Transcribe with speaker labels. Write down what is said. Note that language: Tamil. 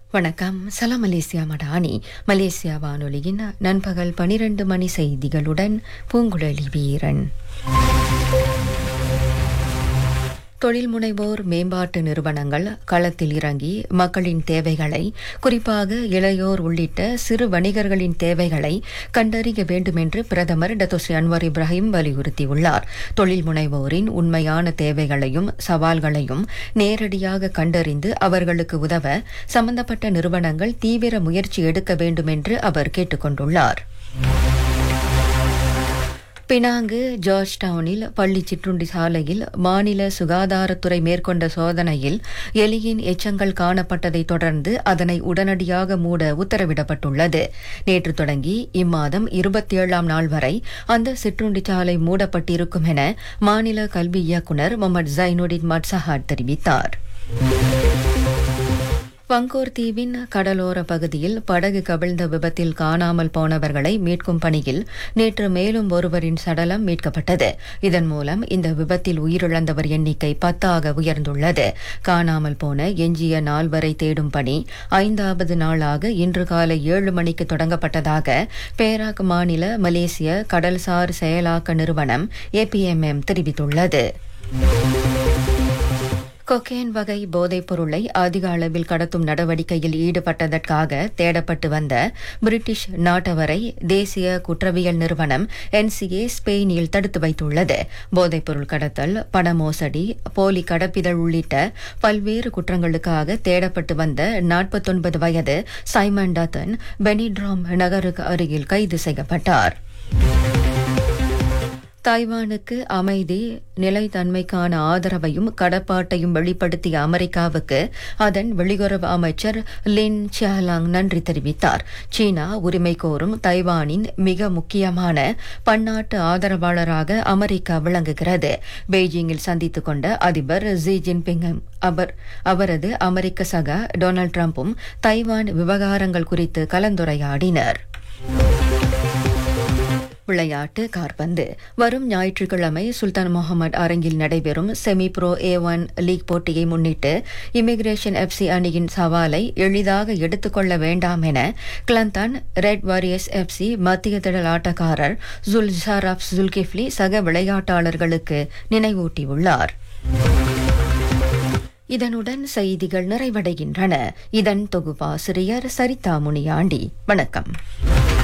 Speaker 1: வணக்கம் சலாம் மலேசியா மடானி மலேசியா வானொலியின் நண்பகல் பனிரெண்டு மணி செய்திகளுடன் பூங்குழலி வீரன் தொழில் முனைவோர் மேம்பாட்டு நிறுவனங்கள் களத்தில் இறங்கி மக்களின் தேவைகளை குறிப்பாக இளையோர் உள்ளிட்ட சிறு வணிகர்களின் தேவைகளை கண்டறிய வேண்டும் என்று பிரதமர் டத்தோஸ்ரீ அன்வர் இப்ராஹிம் வலியுறுத்தியுள்ளார் தொழில் முனைவோரின் உண்மையான தேவைகளையும் சவால்களையும் நேரடியாக கண்டறிந்து அவர்களுக்கு உதவ சம்பந்தப்பட்ட நிறுவனங்கள் தீவிர முயற்சி எடுக்க வேண்டும் என்று அவர் கேட்டுக் கொண்டுள்ளார் பினாங்கு ஜார்ஜ் டவுனில் பள்ளி சிற்றுண்டி சாலையில் மாநில சுகாதாரத்துறை மேற்கொண்ட சோதனையில் எலியின் எச்சங்கள் காணப்பட்டதை தொடர்ந்து அதனை உடனடியாக மூட உத்தரவிடப்பட்டுள்ளது நேற்று தொடங்கி இம்மாதம் இருபத்தி ஏழாம் நாள் வரை அந்த சிற்றுண்டி சாலை மூடப்பட்டிருக்கும் என மாநில கல்வி இயக்குநர் முகமது ஜைனுடின் மட்சஹாட் தெரிவித்தார் வங்கோர் தீவின் கடலோர பகுதியில் படகு கவிழ்ந்த விபத்தில் காணாமல் போனவர்களை மீட்கும் பணியில் நேற்று மேலும் ஒருவரின் சடலம் மீட்கப்பட்டது இதன் மூலம் இந்த விபத்தில் உயிரிழந்தவர் எண்ணிக்கை பத்தாக உயர்ந்துள்ளது காணாமல் போன எஞ்சிய நால்வரை தேடும் பணி ஐந்தாவது நாளாக இன்று காலை ஏழு மணிக்கு தொடங்கப்பட்டதாக பேராக் மாநில மலேசிய கடல்சார் செயலாக்க நிறுவனம் ஏபிஎம்எம் தெரிவித்துள்ளது கொக்கேன் வகை போதைப் பொருளை அதிக அளவில் கடத்தும் நடவடிக்கையில் ஈடுபட்டதற்காக தேடப்பட்டு வந்த பிரிட்டிஷ் நாட்டவரை தேசிய குற்றவியல் நிறுவனம் என்சிஏ ஸ்பெயினில் தடுத்து வைத்துள்ளது போதைப் பொருள் கடத்தல் பண மோசடி போலி கடப்பிதழ் உள்ளிட்ட பல்வேறு குற்றங்களுக்காக தேடப்பட்டு வந்த நாற்பத்தொன்பது வயது சைமன் டத்தன் பெனிட்ராம் நகருக்கு அருகில் கைது செய்யப்பட்டார் தாய்வானுக்கு அமைதி நிலைத்தன்மைக்கான ஆதரவையும் கடப்பாட்டையும் வெளிப்படுத்திய அமெரிக்காவுக்கு அதன் வெளியுறவு அமைச்சர் லின் சியாலாங் நன்றி தெரிவித்தார் சீனா உரிமை கோரும் தைவானின் மிக முக்கியமான பன்னாட்டு ஆதரவாளராக அமெரிக்கா விளங்குகிறது பெய்ஜிங்கில் சந்தித்துக் கொண்ட அதிபர் ஜி ஜின்பிங் அவர் அவரது அமெரிக்க சக டொனால்டு டிரம்பும் தைவான் விவகாரங்கள் குறித்து கலந்துரையாடினர் விளையாட்டு கார்பந்து வரும் ஞாயிற்றுக்கிழமை சுல்தான் முகமது அரங்கில் நடைபெறும் semi pro A one league போட்டியை முன்னிட்டு இமிகிரேஷன் எஃப்சி அணியின் சவாலை எளிதாக எடுத்துக்கொள்ள வேண்டாம் என கிளந்தான் ரெட் வாரியர்ஸ் எஃப்சி மத்திய திடல் ஆட்டக்காரர் ஜுல் ஷாராப் ஜுல்கிஃப்லி சக விளையாட்டாளர்களுக்கு நினைவூட்டியுள்ளார் இதனுடன் செய்திகள் நிறைவடைகின்றன இதன் தொகுப்பாசிரியர் சரிதா முனியாண்டி வணக்கம்